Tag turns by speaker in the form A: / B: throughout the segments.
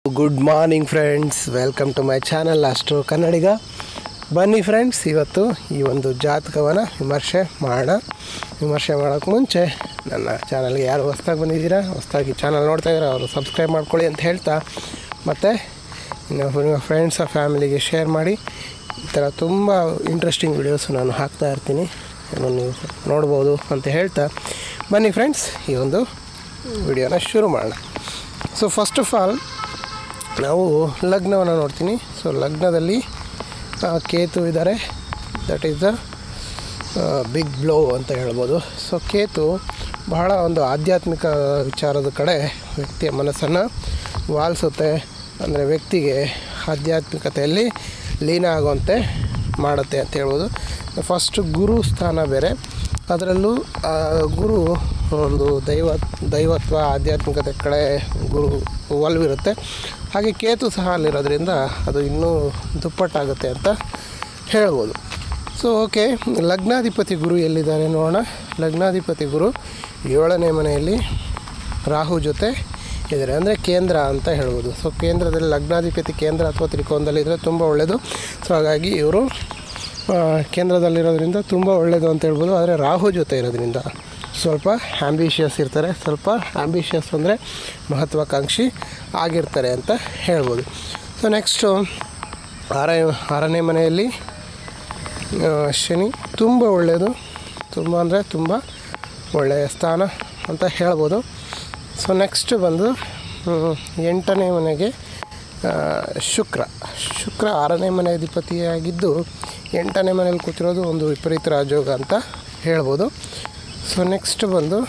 A: good morning friends welcome to my channel ಅಷ್ಟು ಕನ್ನಡಿಗ ಬನ್ನಿ friends ಇವತ್ತು ಈ ಒಂದು ಜಾತಕವನ್ನು ವಿಮರ್ಶೆ ಮಾಡೋಣ ವಿಮರ್ಶೆ ಮಾಡೋಕ್ಕೆ ಮುಂಚೆ ನನ್ನ ಚಾನಲ್ಗೆ ಯಾರು ಹೊಸ್ದಾಗಿ ಬಂದಿದ್ದೀರಾ ಹೊಸ್ದಾಗಿ ಚಾನಲ್ ನೋಡ್ತಾ ಇದ್ದೀರಾ ಅವರು ಸಬ್ಸ್ಕ್ರೈಬ್ ಮಾಡ್ಕೊಳ್ಳಿ ಅಂತ ಹೇಳ್ತಾ ಮತ್ತು ಇನ್ನು ನಿಮ್ಮ ಫ್ರೆಂಡ್ಸ್ ಫ್ಯಾಮಿಲಿಗೆ ಶೇರ್ ಮಾಡಿ ಈ ಥರ ತುಂಬ ಇಂಟ್ರೆಸ್ಟಿಂಗ್ ವಿಡಿಯೋಸ್ ನಾನು ಹಾಕ್ತಾ ಇರ್ತೀನಿ ಅದನ್ನು ನೀವು ನೋಡ್ಬೋದು ಅಂತ ಹೇಳ್ತಾ ಬನ್ನಿ ಫ್ರೆಂಡ್ಸ್ ಈ ಒಂದು ವಿಡಿಯೋನ ಶುರು ಮಾಡೋಣ ಸೊ ಫಸ್ಟ್ ಆಫ್ ಆಲ್ ನಾವು ಲಗ್ನವನ್ನು ನೋಡ್ತೀನಿ ಸೊ ಲಗ್ನದಲ್ಲಿ ಆ, ಕೇತು ಇದ್ದಾರೆ that is the big blow ಅಂತ ಹೇಳ್ಬೋದು ಸೊ ಕೇತು ಬಹಳ ಒಂದು ಆಧ್ಯಾತ್ಮಿಕ ವಿಚಾರದ ಕಡೆ ವ್ಯಕ್ತಿಯ ಮನಸ್ಸನ್ನು ವಾಲಿಸುತ್ತೆ ಅಂದರೆ ವ್ಯಕ್ತಿಗೆ ಆಧ್ಯಾತ್ಮಿಕತೆಯಲ್ಲಿ ಲೀನ ಆಗುವಂತೆ ಮಾಡುತ್ತೆ ಅಂತ ಹೇಳ್ಬೋದು ಫಸ್ಟ್ ಗುರು ಸ್ಥಾನ ಬೇರೆ ಅದರಲ್ಲೂ ಆ, ಗುರು ಒಂದು ದೈವ ದೈವತ್ವ ಆಧ್ಯಾತ್ಮಿಕತೆ ಕಡೆ ಗುರು ಒಲವಿರುತ್ತೆ ಹಾಗೆ ಕೇತು ಸಹ ಅಲ್ಲಿರೋದ್ರಿಂದ ಅದು ಇನ್ನೂ ದುಪ್ಪಟ್ಟಾಗುತ್ತೆ ಅಂತ ಹೇಳ್ಬೋದು ಸೊ ಓಕೆ ಲಗ್ನಾಧಿಪತಿ ಗುರು ಎಲ್ಲಿದ್ದಾರೆ ನೋಡೋಣ ಲಗ್ನಾಧಿಪತಿ ಗುರು ಏಳನೇ ಮನೆಯಲ್ಲಿ ರಾಹು ಜೊತೆ ಇದ್ದಾರೆ ಅಂದರೆ ಕೇಂದ್ರ ಅಂತ ಹೇಳ್ಬೋದು ಸೊ ಕೇಂದ್ರದಲ್ಲಿ ಲಗ್ನಾಧಿಪತಿ ಕೇಂದ್ರ ಅಥವಾ ತ್ರಿಕೋನದಲ್ಲಿದ್ದರೆ ತುಂಬ ಒಳ್ಳೆಯದು ಸೊ ಹಾಗಾಗಿ ಇವರು ಆ, ಕೇಂದ್ರದಲ್ಲಿರೋದ್ರಿಂದ ತುಂಬ ಒಳ್ಳೆಯದು ಅಂತ ಹೇಳ್ಬೋದು ಆದರೆ ರಾಹು ಜೊತೆ ಇರೋದ್ರಿಂದ ಸ್ವಲ್ಪ ಆ್ಯಂಬಿಷಿಯಸ್ ಇರ್ತಾರೆ ಸ್ವಲ್ಪ ಆ್ಯಂಬಿಷಿಯಸ್ ಅಂದರೆ ಮಹತ್ವಾಕಾಂಕ್ಷಿ ಆಗಿರ್ತಾರೆ ಅಂತ ಹೇಳ್ಬೋದು ಸೊ ನೆಕ್ಸ್ಟು ಆರ ಆರನೇ ಮನೆಯಲ್ಲಿ ಆ, ಶನಿ ತುಂಬ ಒಳ್ಳೆಯದು ತುಂಬ ಅಂದರೆ ತುಂಬ ಒಳ್ಳೆಯ ಸ್ಥಾನ ಅಂತ ಹೇಳ್ಬೋದು ಸೊ ನೆಕ್ಸ್ಟ್ ಬಂದು ಹ್ಮ್, ಎಂಟನೇ ಮನೆಗೆ ಆ, ಶುಕ್ರ ಶುಕ್ರ ಆರನೇ ಮನೆ ಅಧಿಪತಿಯಾಗಿದ್ದು ಎಂಟನೇ ಮನೇಲಿ ಕೂತಿರೋದು ಒಂದು ವಿಪರೀತ ರಾಜಯೋಗ ಅಂತ ಹೇಳ್ಬೋದು ಸೊ ನೆಕ್ಸ್ಟ್ ಬಂದು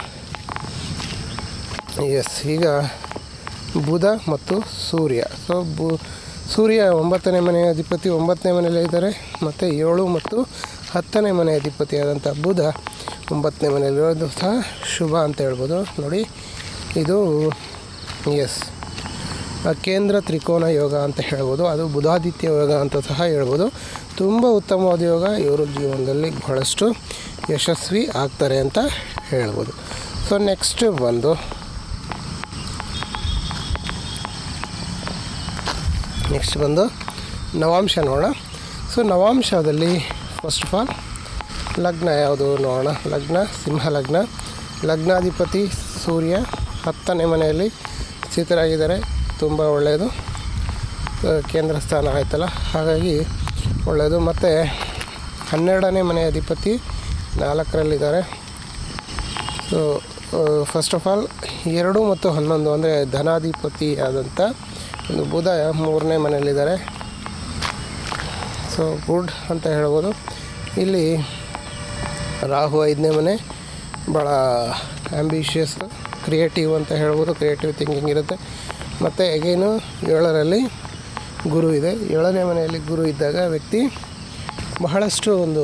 A: ಎಸ್ ಈಗ ಬುಧ ಮತ್ತು ಸೂರ್ಯ ಸೊ ಬು ಸೂರ್ಯ ಒಂಬತ್ತನೇ ಮನೆಯ ಅಧಿಪತಿ ಒಂಬತ್ತನೇ ಮನೆಯಲ್ಲೇ ಇದ್ದಾರೆ ಮತ್ತು ಏಳು ಮತ್ತು ಹತ್ತನೇ ಮನೆ ಅಧಿಪತಿಯಾದಂಥ ಬುಧ ಒಂಬತ್ತನೇ ಮನೆಯಲ್ಲಿರೋದು ಸಹ ಶುಭ ಅಂತ ಹೇಳ್ಬೋದು ನೋಡಿ ಇದು ಎಸ್ ಕೇಂದ್ರ ತ್ರಿಕೋನ ಯೋಗ ಅಂತ ಹೇಳ್ಬೋದು ಅದು ಬುಧಾದಿತ್ಯ ಯೋಗ ಅಂತ ಸಹ ಹೇಳ್ಬೋದು ತುಂಬ ಉತ್ತಮವಾದ ಯೋಗ ಇವರು ಜೀವನದಲ್ಲಿ ಬಹಳಷ್ಟು ಯಶಸ್ವಿ ಆಗ್ತಾರೆ ಅಂತ ಹೇಳ್ಬೋದು ಸೊ ನೆಕ್ಸ್ಟ್ ಬಂದು ನೆಕ್ಸ್ಟ್ ಬಂದು ನವಾಂಶ ನೋಡೋಣ ಸೊ ನವಾಂಶದಲ್ಲಿ ಫಸ್ಟ್ ಆಫ್ ಆಲ್ ಲಗ್ನ ಯಾವುದು ನೋಡೋಣ ಲಗ್ನ ಸಿಂಹ ಲಗ್ನ ಲಗ್ನಾಧಿಪತಿ ಸೂರ್ಯ ಹತ್ತನೇ ಮನೆಯಲ್ಲಿ ಸ್ಥಿತರಾಗಿದ್ದಾರೆ ತುಂಬ ಒಳ್ಳೆಯದು ಆ, ಕೇಂದ್ರ ಸ್ಥಾನ ಆಯ್ತಲ್ಲ ಹಾಗಾಗಿ ಒಳ್ಳೆಯದು ಮತ್ತು ಹನ್ನೆರಡನೇ ಮನೆ ಅಧಿಪತಿ ನಾಲ್ಕರಲ್ಲಿದ್ದಾರೆ ಸೊ ಫಸ್ಟ್ ಆಫ್ ಆಲ್ ಎರಡು ಮತ್ತು ಹನ್ನೊಂದು ಅಂದರೆ ಧನಾಧಿಪತಿ ಆದಂಥ ಒಂದು ಬುಧ ಮೂರನೇ ಮನೆಯಲ್ಲಿದ್ದಾರೆ ಸೊ ಗುಡ್ ಅಂತ ಹೇಳ್ಬೋದು ಇಲ್ಲಿ ರಾಹು ಐದನೇ ಮನೆ ಭಾಳ ಆ್ಯಂಬಿಷಿಯಸ್ ಕ್ರಿಯೇಟಿವ್ ಅಂತ ಹೇಳ್ಬೋದು ಕ್ರಿಯೇಟಿವ್ ಥಿಂಕಿಂಗ್ ಇರುತ್ತೆ ಮತ್ತು ಎಗೇನು ಏಳರಲ್ಲಿ ಗುರು ಇದೆ ಏಳನೇ ಮನೆಯಲ್ಲಿ ಗುರು ಇದ್ದಾಗ ವ್ಯಕ್ತಿ ಬಹಳಷ್ಟು ಒಂದು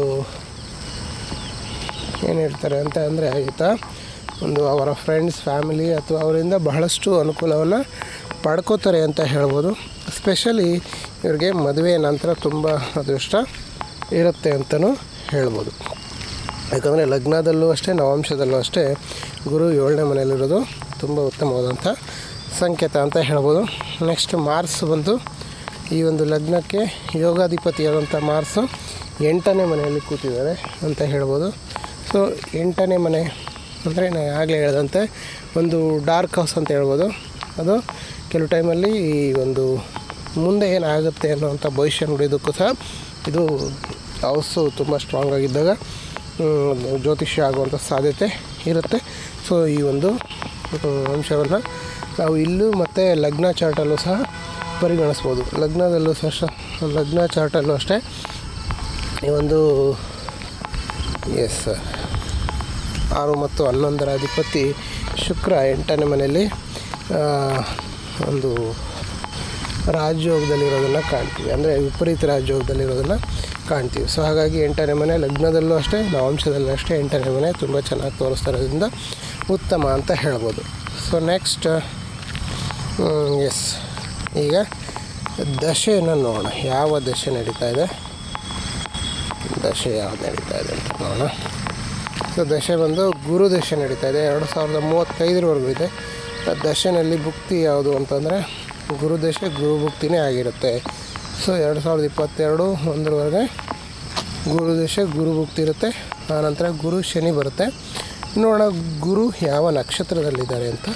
A: ಏನು ಹೇಳ್ತಾರೆ ಅಂತ ಅಂದರೆ ಈತ ಒಂದು ಅವರ ಫ್ರೆಂಡ್ಸ್ ಫ್ಯಾಮಿಲಿ ಅಥವಾ ಅವರಿಂದ ಬಹಳಷ್ಟು ಅನುಕೂಲವನ್ನು ಪಡ್ಕೋತಾರೆ ಅಂತ ಹೇಳ್ಬೋದು ಸ್ಪೆಷಲಿ ಇವ್ರಿಗೆ ಮದುವೆ ನಂತರ ತುಂಬ ಅದೃಷ್ಟ ಇರುತ್ತೆ ಅಂತಲೂ ಹೇಳ್ಬೋದು ಯಾಕಂದರೆ ಲಗ್ನದಲ್ಲೂ ಅಷ್ಟೇ ನವಾಂಶದಲ್ಲೂ ಅಷ್ಟೇ ಗುರು ಏಳನೇ ಮನೆಯಲ್ಲಿರೋದು ತುಂಬ ಉತ್ತಮವಾದಂಥ ಸಂಕೇತ ಅಂತ ಹೇಳ್ಬೋದು ನೆಕ್ಸ್ಟ್ ಮಾರ್ಸ್ ಬಂದು ಈ ಒಂದು ಲಗ್ನಕ್ಕೆ ಯೋಗಾಧಿಪತಿಯಾದಂಥ ಮಾರ್ಸು ಎಂಟನೇ ಮನೆಯಲ್ಲಿ ಕೂತಿದ್ದಾರೆ ಅಂತ ಹೇಳ್ಬೋದು ಸೊ ಎಂಟನೇ ಮನೆ ಅಂದರೆ ನಾನು ಆಗಲೇ ಹೇಳಿದಂತೆ ಒಂದು ಡಾರ್ಕ್ ಹೌಸ್ ಅಂತ ಹೇಳ್ಬೋದು ಅದು ಕೆಲವು ಟೈಮಲ್ಲಿ ಈ ಒಂದು ಮುಂದೆ ಏನಾಗುತ್ತೆ ಅನ್ನೋವಂಥ ಭವಿಷ್ಯ ನುಡಿಯೋದಕ್ಕೂ ಸಹ ಇದು ಹೌಸು ತುಂಬ ಸ್ಟ್ರಾಂಗ್ ಆಗಿದ್ದಾಗ ಹ್ಮ್, ಜ್ಯೋತಿಷ್ಯ ಆಗುವಂಥ ಸಾಧ್ಯತೆ ಇರುತ್ತೆ ಸೊ ಈ ಒಂದು ಅಂಶವನ್ನು ನಾವು ಇಲ್ಲೂ ಮತ್ತು ಲಗ್ನ ಚಾರ್ಟಲ್ಲೂ ಸಹ ಪರಿಗಣಿಸ್ಬೋದು ಲಗ್ನದಲ್ಲೂ ಸಹ ಲಗ್ನ ಚಾರ್ಟಲ್ಲೂ ಅಷ್ಟೇ ಈ ಒಂದು ಎಸ್ ಆರು ಮತ್ತು ಹನ್ನೊಂದರ ಅಧಿಪತಿ ಶುಕ್ರ ಎಂಟನೇ ಮನೆಯಲ್ಲಿ ಆ, ಒಂದು ರಾಜಯೋಗದಲ್ಲಿರೋದನ್ನು ಕಾಣ್ತೀವಿ ಅಂದರೆ ವಿಪರೀತ ರಾಜಯೋಗದಲ್ಲಿರೋದನ್ನು ಕಾಣ್ತೀವಿ ಸೊ ಹಾಗಾಗಿ ಎಂಟನೇ ಮನೆ ಲಗ್ನದಲ್ಲೂ ಅಷ್ಟೇ ನವಾಂಶದಲ್ಲೂ ಅಷ್ಟೇ ಎಂಟನೇ ಮನೆ ತುಂಬ ಚೆನ್ನಾಗಿ ತೋರಿಸ್ತಾ ಇರೋದ್ರಿಂದ ಉತ್ತಮ ಅಂತ ಹೇಳ್ಬೋದು ಸೊ ನೆಕ್ಸ್ಟ್ ಎಸ್ ಈಗ ದಶೆಯನ್ನು ನೋಡೋಣ ಯಾವ ದಶೆ ನಡೀತಾ ಇದೆ ದಶೆ ಯಾವ್ದು ನಡೀತಾ ಇದೆ ಅಂತ ನೋಡೋಣ ಸೊ ದಶೆ ಬಂದು ಗುರು ದಶೆ ನಡೀತಾ ಇದೆ ಎರಡು ಸಾವಿರದ ಮೂವತ್ತೈದರವರೆಗೂ ಇದೆ ಆ ದಶೆನಲ್ಲಿ ಭುಕ್ತಿ ಯಾವುದು ಅಂತಂದರೆ ಗುರುದಶ ಗುರುಭುಕ್ತಿನೇ ಆಗಿರುತ್ತೆ ಸೊ ಎರಡು ಸಾವಿರದ ಇಪ್ಪತ್ತೆರಡು ಒಂದರವರೆಗೆ ಗುರುದಶ ಗುರುಭುಕ್ತಿ ಇರುತ್ತೆ ಆನಂತರ ಗುರು ಶನಿ ಬರುತ್ತೆ ನೋಡೋಣ ಗುರು ಯಾವ ನಕ್ಷತ್ರದಲ್ಲಿದ್ದಾರೆ ಅಂತ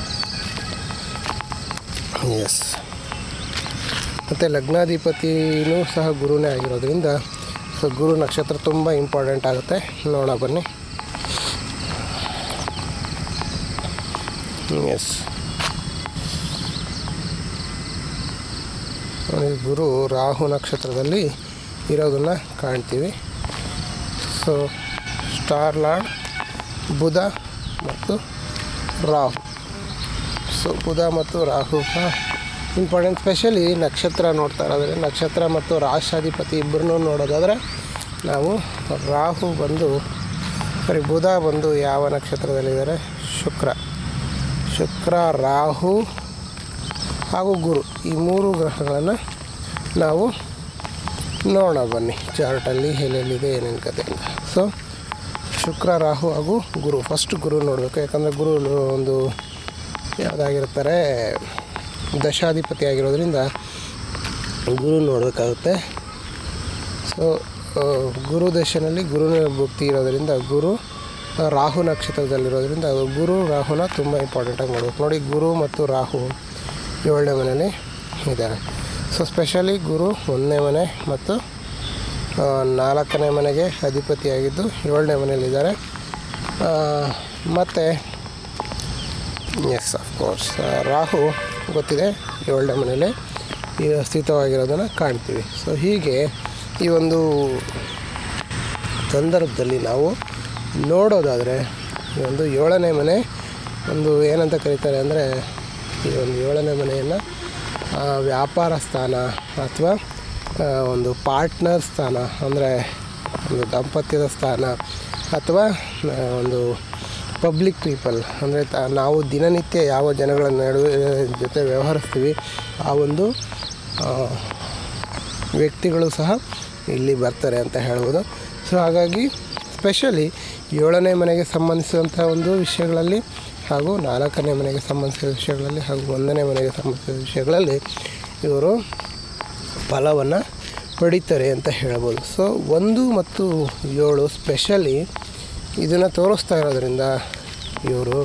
A: ಎಸ್ ಮತ್ತು ಲಗ್ನಾಧಿಪತಿನೂ ಸಹ ಗುರುನೇ ಆಗಿರೋದ್ರಿಂದ ಸೊ ಗುರು ನಕ್ಷತ್ರ ತುಂಬ ಇಂಪಾರ್ಟೆಂಟ್ ಆಗುತ್ತೆ ನೋಡೋಣ ಬನ್ನಿ ಎಸ್ ಗುರು ರಾಹು ನಕ್ಷತ್ರದಲ್ಲಿ ಇರೋದನ್ನು ಕಾಣ್ತೀವಿ ಸೊ ಸ್ಟಾರ್ ಲಾರ್ಡ್ ಬುಧ ಮತ್ತು ರಾಹು ಸೊ ಬುಧ ಮತ್ತು ರಾಹು ಸಹ ಇಂಪಾರ್ಟೆಂಟ್ ಸ್ಪೆಷಲಿ ನಕ್ಷತ್ರ ನೋಡ್ತಾ ಇರೋದ್ರೆ ನಕ್ಷತ್ರ ಮತ್ತು ರಾಷ್ಟ್ರಾಧಿಪತಿ ಇಬ್ಬರನ್ನೂ ನೋಡೋದಾದರೆ ನಾವು ರಾಹು ಬಂದು ಸರಿ ಬುಧ ಬಂದು ಯಾವ ನಕ್ಷತ್ರದಲ್ಲಿದ್ದಾರೆ ಶುಕ್ರ ಶುಕ್ರ ರಾಹು ಹಾಗೂ ಗುರು ಈ ಮೂರು ಗ್ರಹಗಳನ್ನು ನಾವು ನೋಡೋಣ ಬನ್ನಿ ಚಾರ್ಟಲ್ಲಿ ಎಲ್ಲೆಲ್ಲಿದೆ ಏನೇನು ಕತೆ ಅಂತ ಸೊ ಶುಕ್ರ ರಾಹು ಹಾಗೂ ಗುರು ಫಸ್ಟ್ ಗುರು ನೋಡಬೇಕು ಯಾಕಂದರೆ ಗುರು ಒಂದು ಯಾವುದಾಗಿರ್ತಾರೆ ದಶಾಧಿಪತಿ ಆಗಿರೋದ್ರಿಂದ ಗುರು ನೋಡಬೇಕಾಗುತ್ತೆ ಸೊ ಗುರು ದಶನಲ್ಲಿ ಗುರುನ ಭಕ್ತಿ ಇರೋದರಿಂದ ಗುರು ಆ, ರಾಹು ನಕ್ಷತ್ರದಲ್ಲಿರೋದ್ರಿಂದ ಗುರು ರಾಹುನ ತುಂಬ ಇಂಪಾರ್ಟೆಂಟಾಗಿ ನೋಡ್ಬೇಕು ನೋಡಿ ಗುರು ಮತ್ತು ರಾಹು ಏಳನೇ ಮನೆಯಲ್ಲಿ ಇದ್ದಾರೆ ಸೊ ಸ್ಪೆಷಲಿ ಗುರು ಒಂದನೇ ಮನೆ ಮತ್ತು ಆ, ನಾಲ್ಕನೇ ಮನೆಗೆ ಅಧಿಪತಿಯಾಗಿದ್ದು ಏಳನೇ ಮನೆಯಲ್ಲಿದ್ದಾರೆ ಮತ್ತು ಎಸ್ ಕೋರ್ಸ್ ರಾಹು ಗೊತ್ತಿದೆ ಏಳನೇ ಮನೇಲಿ ಈ ಸ್ಥಿತವಾಗಿರೋದನ್ನು ಕಾಣ್ತೀವಿ ಸೊ ಹೀಗೆ ಈ ಒಂದು ಸಂದರ್ಭದಲ್ಲಿ ನಾವು ನೋಡೋದಾದರೆ ಈ ಒಂದು ಏಳನೇ ಮನೆ ಒಂದು ಏನಂತ ಕರೀತಾರೆ ಅಂದರೆ ಈ ಒಂದು ಏಳನೇ ಮನೆಯನ್ನು ವ್ಯಾಪಾರ ಸ್ಥಾನ ಅಥವಾ ಆ, ಒಂದು ಪಾರ್ಟ್ನರ್ ಸ್ಥಾನ ಅಂದರೆ ಒಂದು ದಾಂಪತ್ಯದ ಸ್ಥಾನ ಅಥವಾ ಆ, ಒಂದು ಪಬ್ಲಿಕ್ ಪೀಪಲ್ ಅಂದರೆ ತ ನಾವು ದಿನನಿತ್ಯ ಯಾವ ಜನಗಳ ನಡುವೆ ಜೊತೆ ವ್ಯವಹರಿಸ್ತೀವಿ ಆ ಒಂದು ಆ, ವ್ಯಕ್ತಿಗಳು ಸಹ ಇಲ್ಲಿ ಬರ್ತಾರೆ ಅಂತ ಹೇಳ್ಬೋದು ಸೊ ಹಾಗಾಗಿ ಸ್ಪೆಷಲಿ ಏಳನೇ ಮನೆಗೆ ಸಂಬಂಧಿಸಿದಂಥ ಒಂದು ವಿಷಯಗಳಲ್ಲಿ ಹಾಗೂ ನಾಲ್ಕನೇ ಮನೆಗೆ ಸಂಬಂಧಿಸಿದ ವಿಷಯಗಳಲ್ಲಿ ಹಾಗೂ ಒಂದನೇ ಮನೆಗೆ ಸಂಬಂಧಿಸಿದ ವಿಷಯಗಳಲ್ಲಿ ಇವರು ಫಲವನ್ನು ಪಡಿತಾರೆ ಅಂತ ಹೇಳ್ಬೋದು ಸೊ ಒಂದು ಮತ್ತು ಏಳು ಸ್ಪೆಷಲಿ ಇದನ್ನು ತೋರಿಸ್ತಾ ಇರೋದ್ರಿಂದ ಇವರು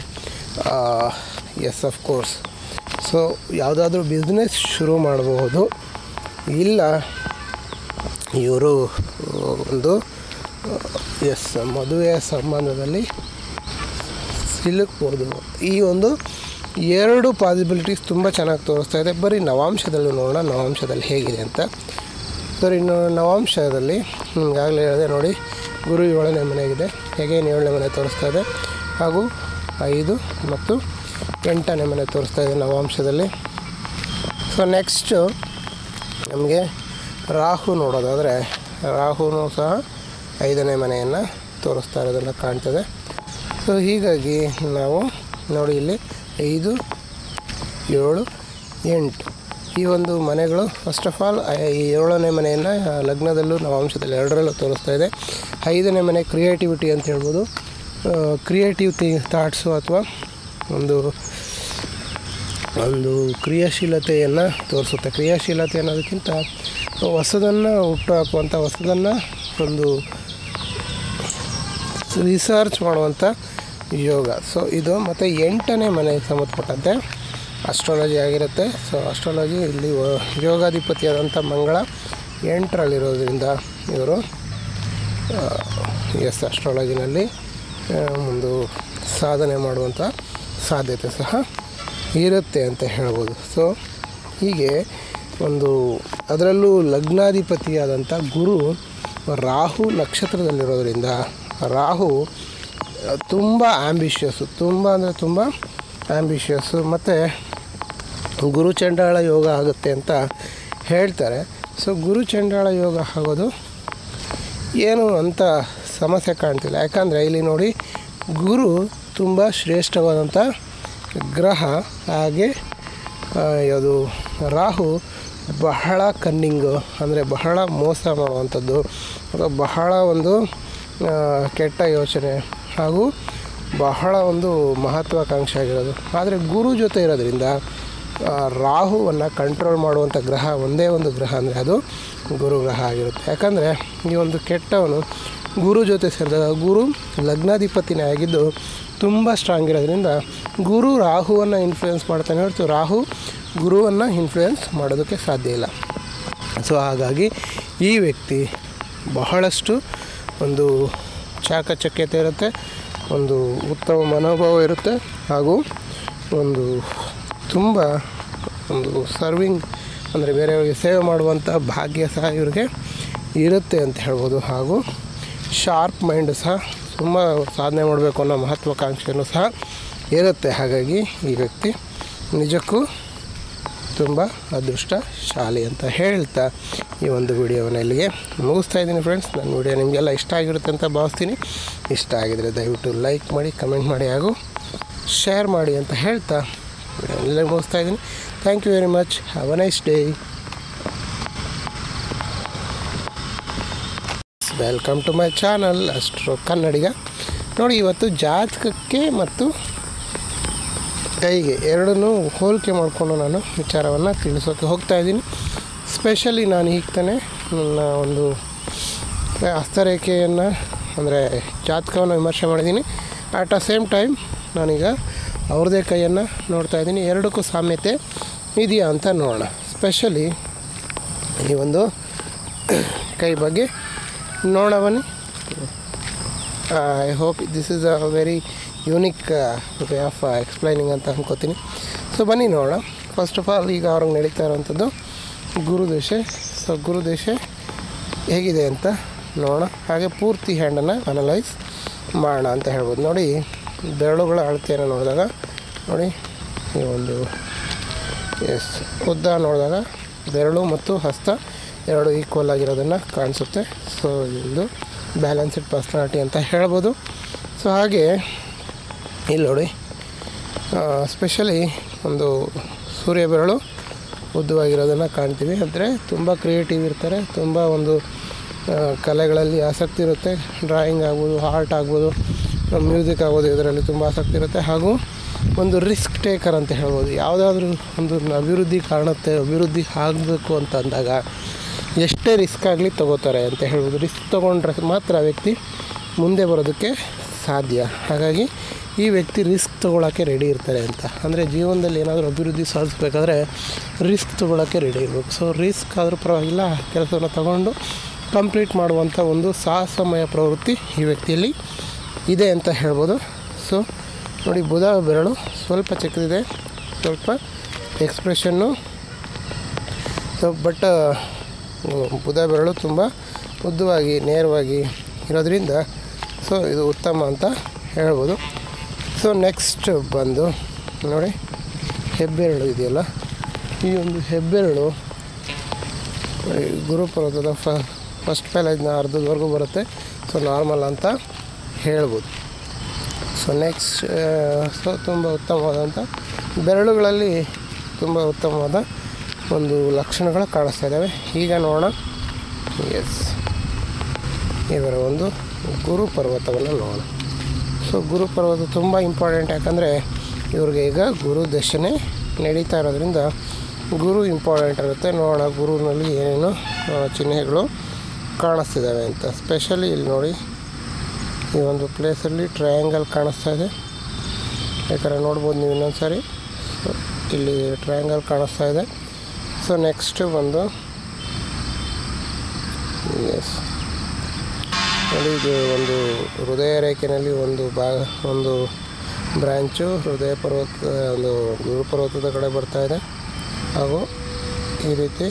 A: ಎಸ್ ಆಫ್ ಕೋರ್ಸ್ ಸೊ ಯಾವುದಾದ್ರೂ ಬಿಸ್ನೆಸ್ ಶುರು ಮಾಡಬಹುದು ಇಲ್ಲ ಇವರು ಒಂದು ಎಸ್ ಮದುವೆಯ ಸಂಬಂಧದಲ್ಲಿ ಸಿಲುಕ್ಬೋದು ಈ ಒಂದು ಎರಡು ಪಾಸಿಬಿಲಿಟೀಸ್ ತುಂಬ ಚೆನ್ನಾಗಿ ತೋರಿಸ್ತಾ ಇದೆ ಬರೀ ನವಾಂಶದಲ್ಲೂ ನೋಡೋಣ ನವಾಂಶದಲ್ಲಿ ಹೇಗಿದೆ ಅಂತ ಸರ್ ಇನ್ನು ನವಾಂಶದಲ್ಲಿ ನಿಮಗಾಗಲೇ ಹೇಳಿದೆ ನೋಡಿ ಗುರು ಏಳನೇ ಮನೆಗಿದೆ ಹೇಗೇನು ಏಳನೇ ಮನೆ ತೋರಿಸ್ತಾ ಇದೆ ಹಾಗೂ ಐದು ಮತ್ತು ಎಂಟನೇ ಮನೆ ತೋರಿಸ್ತಾ ಇದೆ ನವಾಂಶದಲ್ಲಿ ಸೊ ನೆಕ್ಸ್ಟು ನಮಗೆ ರಾಹು ನೋಡೋದಾದರೆ ರಾಹುನು ಸಹ ಐದನೇ ಮನೆಯನ್ನು ತೋರಿಸ್ತಾ ಇರೋದನ್ನು ಕಾಣ್ತದೆ ಸೊ ಹೀಗಾಗಿ ನಾವು ನೋಡಿ ಇಲ್ಲಿ ಐದು ಏಳು ಎಂಟು ಈ ಒಂದು ಮನೆಗಳು ಫಸ್ಟ್ ಆಫ್ ಆಲ್ ಈ ಏಳನೇ ಮನೆಯನ್ನು ಲಗ್ನದಲ್ಲೂ ನವಾಂಶದಲ್ಲಿ ಎರಡರಲ್ಲೂ ತೋರಿಸ್ತಾ ಇದೆ ಐದನೇ ಮನೆ ಕ್ರಿಯೇಟಿವಿಟಿ ಅಂತ ಹೇಳ್ಬೋದು ಕ್ರಿಯೇಟಿವ್ ಥಿ ಥಾಟ್ಸು ಅಥವಾ ಒಂದು ಒಂದು ಕ್ರಿಯಾಶೀಲತೆಯನ್ನು ತೋರಿಸುತ್ತೆ ಕ್ರಿಯಾಶೀಲತೆ ಅನ್ನೋದಕ್ಕಿಂತ ಹೊಸದನ್ನು ಹುಟ್ಟು ಹಾಕುವಂಥ ಹೊಸದನ್ನು ಒಂದು ರಿಸರ್ಚ್ ಮಾಡುವಂಥ ಯೋಗ ಸೊ ಇದು ಮತ್ತು ಎಂಟನೇ ಮನೆಗೆ ಸಂಬಂಧಪಟ್ಟಂತೆ ಅಸ್ಟ್ರಾಲಜಿ ಆಗಿರುತ್ತೆ ಸೊ ಅಸ್ಟ್ರಾಲಜಿ ಇಲ್ಲಿ ವ- ಯೋಗಾಧಿಪತಿಯಾದಂಥ ಮಂಗಳ ಎಂಟರಲ್ಲಿರೋದ್ರಿಂದ ಇವರು ಎಸ್ ಅಸ್ಟ್ರಾಲಜಿನಲ್ಲಿ ಆ, ಒಂದು ಸಾಧನೆ ಮಾಡುವಂಥ ಸಾಧ್ಯತೆ ಸಹ ಇರುತ್ತೆ ಅಂತ ಹೇಳ್ಬೋದು ಸೊ ಹೀಗೆ ಒಂದು ಅದರಲ್ಲೂ ಲಗ್ನಾಧಿಪತಿಯಾದಂಥ ಗುರು ರಾಹು ನಕ್ಷತ್ರದಲ್ಲಿರೋದ್ರಿಂದ ರಾಹು ತುಂಬ ಆ್ಯಂಬಿಷಿಯಸ್ಸು ತುಂಬ ಅಂದರೆ ತುಂಬ ಆ್ಯಂಬಿಷಿಯಸ್ಸು ಮತ್ತು ಗುರುಚಂಡಾಳ ಯೋಗ ಆಗುತ್ತೆ ಅಂತ ಹೇಳ್ತಾರೆ ಸೊ ಗುರುಚಂಡಾಳ ಯೋಗ ಆಗೋದು ಏನು ಅಂತ ಸಮಸ್ಯೆ ಕಾಣ್ತಿಲ್ಲ ಯಾಕಂದರೆ ಇಲ್ಲಿ ನೋಡಿ ಗುರು ತುಂಬ ಶ್ರೇಷ್ಠವಾದಂಥ ಗ್ರಹ ಹಾಗೆ ಆ, ಯಾವುದು ರಾಹು ಬಹಳ ಕನ್ನಿಂಗು ಅಂದರೆ ಬಹಳ ಮೋಸ ಮಾಡುವಂಥದ್ದು ಅಥವಾ ಬಹಳ ಒಂದು ಆ, ಕೆಟ್ಟ ಯೋಚನೆ ಹಾಗೂ ಬಹಳ ಒಂದು ಮಹತ್ವಾಕಾಂಕ್ಷೆ ಆಗಿರೋದು ಆದರೆ ಗುರು ಜೊತೆ ಇರೋದ್ರಿಂದ ಆ, ರಾಹುವನ್ನು ಕಂಟ್ರೋಲ್ ಮಾಡುವಂಥ ಗ್ರಹ ಒಂದೇ ಒಂದು ಗ್ರಹ ಅಂದರೆ ಅದು ಗುರು ಗ್ರಹ ಆಗಿರುತ್ತೆ ಯಾಕಂದರೆ ಈ ಒಂದು ಕೆಟ್ಟವನು ಗುರು ಜೊತೆ ಸೇರಿದಾಗ ಗುರು ಲಗ್ನಾಧಿಪತಿನೇ ಆಗಿದ್ದು ತುಂಬ ಸ್ಟ್ರಾಂಗ್ ಇರೋದ್ರಿಂದ ಗುರು ರಾಹುವನ್ನು ಇನ್ಫ್ಲುಯೆನ್ಸ್ ಮಾಡ್ತಾನೆ ಹೊರತು ರಾಹು ಗುರುವನ್ನು ಇನ್ಫ್ಲುಯೆನ್ಸ್ ಮಾಡೋದಕ್ಕೆ ಸಾಧ್ಯ ಇಲ್ಲ ಸೊ ಹಾಗಾಗಿ ಈ ವ್ಯಕ್ತಿ ಬಹಳಷ್ಟು ಒಂದು ಚಾಕಚಕ್ಯತೆ ಇರುತ್ತೆ ಒಂದು ಉತ್ತಮ ಮನೋಭಾವ ಇರುತ್ತೆ ಹಾಗೂ ಒಂದು ತುಂಬ ಒಂದು ಸರ್ವಿಂಗ್ ಅಂದರೆ ಬೇರೆಯವರಿಗೆ ಸೇವೆ ಮಾಡುವಂಥ ಭಾಗ್ಯ ಸಹ ಇವ್ರಿಗೆ ಇರುತ್ತೆ ಅಂತ ಹೇಳ್ಬೋದು ಹಾಗೂ ಶಾರ್ಪ್ ಮೈಂಡ್ ಸಹ ತುಂಬ ಸಾಧನೆ ಮಾಡಬೇಕು ಅನ್ನೋ ಮಹತ್ವಾಕಾಂಕ್ಷೆಯೂ ಸಹ ಇರುತ್ತೆ ಹಾಗಾಗಿ ಈ ವ್ಯಕ್ತಿ ನಿಜಕ್ಕೂ ತುಂಬ ಅದೃಷ್ಟಶಾಲಿ ಅಂತ ಹೇಳ್ತಾ ಈ ಒಂದು ವಿಡಿಯೋವನ್ನು ಇಲ್ಲಿಗೆ ಮುಗಿಸ್ತಾ ಇದ್ದೀನಿ ಫ್ರೆಂಡ್ಸ್ ನನ್ನ ವಿಡಿಯೋ ನಿಮಗೆಲ್ಲ ಇಷ್ಟ ಆಗಿರುತ್ತೆ ಅಂತ ಭಾವಿಸ್ತೀನಿ ಇಷ್ಟ ಆಗಿದರೆ ದಯವಿಟ್ಟು ಲೈಕ್ ಮಾಡಿ ಕಮೆಂಟ್ ಮಾಡಿ ಹಾಗೂ ಶೇರ್ ಮಾಡಿ ಅಂತ ಹೇಳ್ತಾ ವಿಡಿಯೋ ಇಲ್ಲಿಗೆ ಮುಗಿಸ್ತಾ ಇದ್ದೀನಿ thank you very much have a nice day welcome to my channel ಅಷ್ಟರು ಕನ್ನಡಿಗ ನೋಡಿ ಇವತ್ತು ಜಾತಕಕ್ಕೆ ಮತ್ತು ಕೈಗೆ ಎರಡನ್ನೂ ಹೋಲಿಕೆ ಮಾಡಿಕೊಂಡು ನಾನು ವಿಚಾರವನ್ನು ತಿಳಿಸೋಕ್ಕೆ ಹೋಗ್ತಾ ಇದ್ದೀನಿ ಸ್ಪೆಷಲಿ ನಾನು ಈಗ ತಾನೇ ನನ್ನ ಒಂದು ಹಸ್ತರೇಖೆಯನ್ನು ಅಂದರೆ ಜಾತಕವನ್ನು ವಿಮರ್ಶೆ ಮಾಡಿದ್ದೀನಿ ಆಟ್ ಅ ಸೇಮ್ ಟೈಮ್ ನಾನೀಗ ಅವ್ರದ್ದೇ ಕೈಯನ್ನು ನೋಡ್ತಾ ಇದ್ದೀನಿ ಎರಡಕ್ಕೂ ಸಾಮ್ಯತೆ ಇದೆಯಾ ಅಂತ ನೋಡೋಣ ಸ್ಪೆಷಲಿ ಈ ಒಂದು ಕೈ ಬಗ್ಗೆ ನೋಡೋಣ ಬನ್ನಿ I hope this is a very unique way of explaining ಅಂತ ಅನ್ಕೋತೀನಿ ಸೊ ಬನ್ನಿ ನೋಡೋಣ ಫಸ್ಟ್ ಆಫ್ ಆಲ್ ಈಗ ಅವ್ರಿಗೆ ನಡೀತಾ ಇರೋವಂಥದ್ದು ಗುರುದೇಶ ಸೊ ಗುರುದೇಶ ಹೇಗಿದೆ ಅಂತ ನೋಡೋಣ ಹಾಗೆ ಪೂರ್ತಿ ಹ್ಯಾಂಡನ್ನು ಅನಲೈಸ್ ಮಾಡೋಣ ಅಂತ ಹೇಳ್ಬೋದು ನೋಡಿ ಬೆರಳುಗಳ ಅಳತೆಯನ್ನು ನೋಡಿದಾಗ ನೋಡಿ ಈ ಒಂದು ಎಸ್ ಉದ್ದ ನೋಡಿದಾಗ ಬೆರಳು ಮತ್ತು ಹಸ್ತ ಎರಡು ಈಕ್ವಲ್ ಆಗಿರೋದನ್ನು ಕಾಣಿಸುತ್ತೆ ಸೊ ಇದು ಬ್ಯಾಲೆನ್ಸ್ಡ್ ಪರ್ಸ್ನಾಲಿಟಿ ಅಂತ ಹೇಳ್ಬೋದು ಸೊ ಹಾಗೆ ಇಲ್ಲಿ ನೋಡಿ ಸ್ಪೆಷಲಿ ಒಂದು ಸೂರ್ಯ ಬೆರಳು ಉದ್ದವಾಗಿರೋದನ್ನು ಕಾಣ್ತೀವಿ ಅಂದರೆ ತುಂಬ ಕ್ರಿಯೇಟಿವ್ ಇರ್ತಾರೆ ತುಂಬ ಒಂದು ಆ, ಕಲೆಗಳಲ್ಲಿ ಆಸಕ್ತಿ ಇರುತ್ತೆ ಡ್ರಾಯಿಂಗ್ ಆಗ್ಬೋದು ಆರ್ಟ್ ಆಗ್ಬೋದು ಮ್ಯೂಸಿಕ್ ಆಗ್ಬೋದು ಇದರಲ್ಲಿ ತುಂಬ ಆಸಕ್ತಿ ಇರುತ್ತೆ ಹಾಗೂ ಒಂದು ರಿಸ್ಕ್ ಟೇಕರ್ ಅಂತ ಹೇಳ್ಬೋದು ಯಾವುದಾದ್ರೂ ಒಂದು ಅಭಿವೃದ್ಧಿ ಕಾಣುತ್ತೆ ಅಭಿವೃದ್ಧಿ ಆಗಬೇಕು ಅಂತ ಅಂದಾಗ ಎಷ್ಟೇ ರಿಸ್ಕ್ ಆಗಲಿ ತಗೋತಾರೆ ಅಂತ ಹೇಳ್ಬೋದು ರಿಸ್ಕ್ ತೊಗೊಂಡ್ರೆ ಮಾತ್ರ ಆ ವ್ಯಕ್ತಿ ಮುಂದೆ ಬರೋದಕ್ಕೆ ಸಾಧ್ಯ ಹಾಗಾಗಿ ಈ ವ್ಯಕ್ತಿ ರಿಸ್ಕ್ ತೊಗೊಳಕ್ಕೆ ರೆಡಿ ಇರ್ತಾರೆ ಅಂತ ಅಂದರೆ ಜೀವನದಲ್ಲಿ ಏನಾದರೂ ಅಭಿವೃದ್ಧಿ ಸಾಧಿಸ್ಬೇಕಾದ್ರೆ ರಿಸ್ಕ್ ತೊಗೊಳಕ್ಕೆ ರೆಡಿ ಇರಬೇಕು ಸೊ ರಿಸ್ಕ್ ಆದರೂ ಪರವಾಗಿಲ್ಲ ಕೆಲಸವನ್ನು ತಗೊಂಡು ಕಂಪ್ಲೀಟ್ ಮಾಡುವಂಥ ಒಂದು ಸಾಹಸಮಯ ಪ್ರವೃತ್ತಿ ಈ ವ್ಯಕ್ತಿಯಲ್ಲಿ ಇದೆ ಅಂತ ಹೇಳ್ಬೋದು ಸೊ ನೋಡಿ ಬುಧ ಬೆರಳು ಸ್ವಲ್ಪ ಚಿಕ್ಕದಿದೆ ಸ್ವಲ್ಪ ಎಕ್ಸ್ಪ್ರೆಷನ್ನು ಸೊ ಬಟ್ ಬುಧ ಬೆರಳು ತುಂಬ ಉದ್ದವಾಗಿ ನೇರವಾಗಿ ಇರೋದ್ರಿಂದ ಸೊ ಇದು ಉತ್ತಮ ಅಂತ ಹೇಳ್ಬೋದು ಸೊ ನೆಕ್ಸ್ಟ್ ಬಂದು ನೋಡಿ ಹೆಬ್ಬೆರಳು ಇದೆಯಲ್ಲ ಈ ಒಂದು ಹೆಬ್ಬೆರಳು ನೋಡಿ, ಗುರುಪರ್ವತದ ಫ ಫಸ್ಟ್ ಪ್ಯಾಲೇಜ್ನ ಅರ್ಧದವರೆಗೂ ಬರುತ್ತೆ ಸೊ ನಾರ್ಮಲ್ ಅಂತ ಹೇಳ್ಬೋದು ಸೊ ನೆಕ್ಸ್ಟ್ ಸೊ ತುಂಬ ಉತ್ತಮವಾದಂಥ ಬೆರಳುಗಳಲ್ಲಿ ತುಂಬ ಉತ್ತಮವಾದ ಒಂದು ಲಕ್ಷಣಗಳು ಕಾಣಿಸ್ತಾ ಇದ್ದಾವೆ ಈಗ ನೋಡೋಣ ಎಸ್ ಇವರ ಒಂದು ಗುರು ಪರ್ವತವನ್ನು ನೋಡೋಣ ಸೊ ಗುರು ಪರ್ವತ ತುಂಬ ಇಂಪಾರ್ಟೆಂಟ್ ಯಾಕಂದರೆ ಇವ್ರಿಗೆ ಈಗ ಗುರು ದಶನೆ ನಡೀತಾ ಇರೋದ್ರಿಂದ ಗುರು ಇಂಪಾರ್ಟೆಂಟ್ ಇರುತ್ತೆ ನೋಡೋಣ ಗುರುವಿನಲ್ಲಿ ಏನೇನು ಆ, ಚಿಹ್ನೆಗಳು ಕಾಣಿಸ್ತಿದ್ದಾವೆ ಅಂತ ಸ್ಪೆಷಲಿ ಇಲ್ಲಿ ನೋಡಿ ಈ ಒಂದು ಪ್ಲೇಸಲ್ಲಿ ಟ್ರಯಾಂಗಲ್ ಕಾಣಿಸ್ತಾ ಇದೆ ಬೇಕಾದ್ರೆ ನೋಡ್ಬೋದು ನೀವು ಇನ್ನೊಂದು ಸಾರಿ ಸೊ ಇಲ್ಲಿ ಟ್ರಯಾಂಗಲ್ ಕಾಣಿಸ್ತಾ ಇದೆ ಸೊ ನೆಕ್ಸ್ಟ್ ಬಂದು ಎಸ್ ನೋಡಿ ಇದು ಒಂದು ಹೃದಯ ರೇಖೆಯಲ್ಲಿ ಒಂದು ಭಾಗ ಒಂದು ಬ್ರ್ಯಾಂಚು ಹೃದಯ ಪರ್ವತ ಒಂದು ಗುರು ಪರ್ವತದ ಕಡೆ ಬರ್ತಾ ಇದೆ ಹಾಗೂ ಈ ರೀತಿ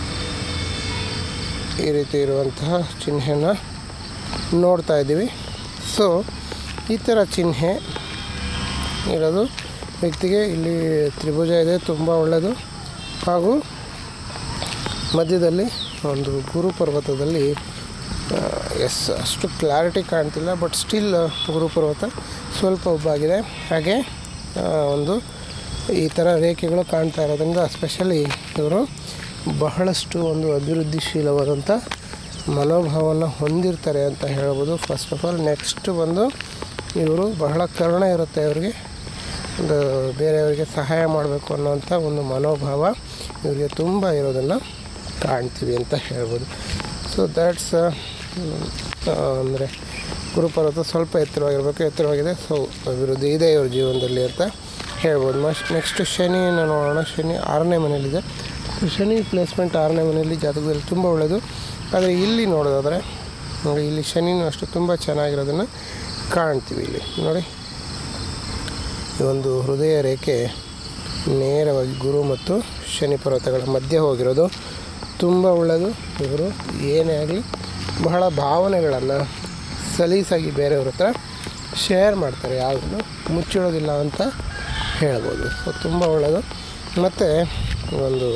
A: ಈ ರೀತಿ ಇರುವಂತಹ ಚಿಹ್ನೆಯನ್ನು ನೋಡ್ತಾ ಇದ್ದೀವಿ ಸೊ ಈ ಥರ ಚಿಹ್ನೆ ಇರೋದು ವ್ಯಕ್ತಿಗೆ ಇಲ್ಲಿ ತ್ರಿಭುಜ ಇದೆ ತುಂಬ ಒಳ್ಳೆಯದು ಹಾಗೂ ಮಧ್ಯದಲ್ಲಿ ಒಂದು ಗುರು ಪರ್ವತದಲ್ಲಿ ಎಸ್ ಅಷ್ಟು ಕ್ಲಾರಿಟಿ ಕಾಣ್ತಿಲ್ಲ ಬಟ್ ಸ್ಟಿಲ್ ಗುರು ಪರ್ವತ ಸ್ವಲ್ಪ ಉಬ್ಬಾಗಿದೆ ಹಾಗೆ ಆ, ಒಂದು ಈ ಥರ ರೇಖೆಗಳು ಕಾಣ್ತಾ ಇರೋದ್ರಿಂದ ಸ್ಪೆಷಲಿ ಇವರು ಬಹಳಷ್ಟು ಒಂದು ಅಭಿವೃದ್ಧಿಶೀಲವಾದಂಥ ಮನೋಭಾವವನ್ನು ಹೊಂದಿರ್ತಾರೆ ಅಂತ ಹೇಳ್ಬೋದು ಫಸ್ಟ್ ಆಫ್ ಆಲ್ ನೆಕ್ಸ್ಟ್ ಬಂದು ಇವರು ಬಹಳ ಕರುಣೆ ಇರುತ್ತೆ ಇವರಿಗೆ ಒಂದು ಬೇರೆಯವರಿಗೆ ಸಹಾಯ ಮಾಡಬೇಕು ಅನ್ನೋಂಥ ಒಂದು ಮನೋಭಾವ ಇವರಿಗೆ ತುಂಬ ಇರೋದನ್ನು ಕಾಣ್ತೀವಿ ಅಂತ ಹೇಳ್ಬೋದು ಸೊ ದ್ಯಾಟ್ಸ್ ಅಂದರೆ ಗುರುಪರ್ವತ ಸ್ವಲ್ಪ ಎತ್ತರವಾಗಿರಬೇಕು ಎತ್ತರವಾಗಿದೆ ಸೊ ಅಭಿವೃದ್ಧಿ ಇದೆ ಇವ್ರ ಜೀವನದಲ್ಲಿ ಅಂತ ಹೇಳ್ಬೋದು ಮಸ್ಟ್ ನೆಕ್ಸ್ಟ್ ಶನಿನ ನೋಡೋಣ ಶನಿ ಆರನೇ ಮನೆಯಲ್ಲಿದೆ ಶನಿ ಪ್ಲೇಸ್ಮೆಂಟ್ ಆರನೇ ಮನೆಯಲ್ಲಿ ಜಾತಕದಲ್ಲಿ ತುಂಬ ಒಳ್ಳೆಯದು ಆದರೆ ಇಲ್ಲಿ ನೋಡೋದಾದರೆ ನೋಡಿ ಇಲ್ಲಿ ಶನಿನೂ ಅಷ್ಟು ತುಂಬ ಚೆನ್ನಾಗಿರೋದನ್ನು ಕಾಣ್ತೀವಿ ಇಲ್ಲಿ ನೋಡಿ ಈ ಒಂದು ಹೃದಯ ರೇಖೆ ನೇರವಾಗಿ ಗುರು ಮತ್ತು ಶನಿ ಪರ್ವತಗಳ ಮಧ್ಯೆ ಹೋಗಿರೋದು ತುಂಬ ಒಳ್ಳೆಯದು ಇವರು ಏನೇ ಆಗಲಿ ಬಹಳ ಭಾವನೆಗಳನ್ನು ಸಲೀಸಾಗಿ ಬೇರೆಯವ್ರ ಹತ್ರ ಶೇರ್ ಮಾಡ್ತಾರೆ ಯಾವುದನ್ನು ಮುಚ್ಚಿಡೋದಿಲ್ಲ ಅಂತ ಹೇಳ್ಬೋದು ಸೊ ತುಂಬ ಒಳ್ಳೆಯದು ಮತ್ತು ಒಂದು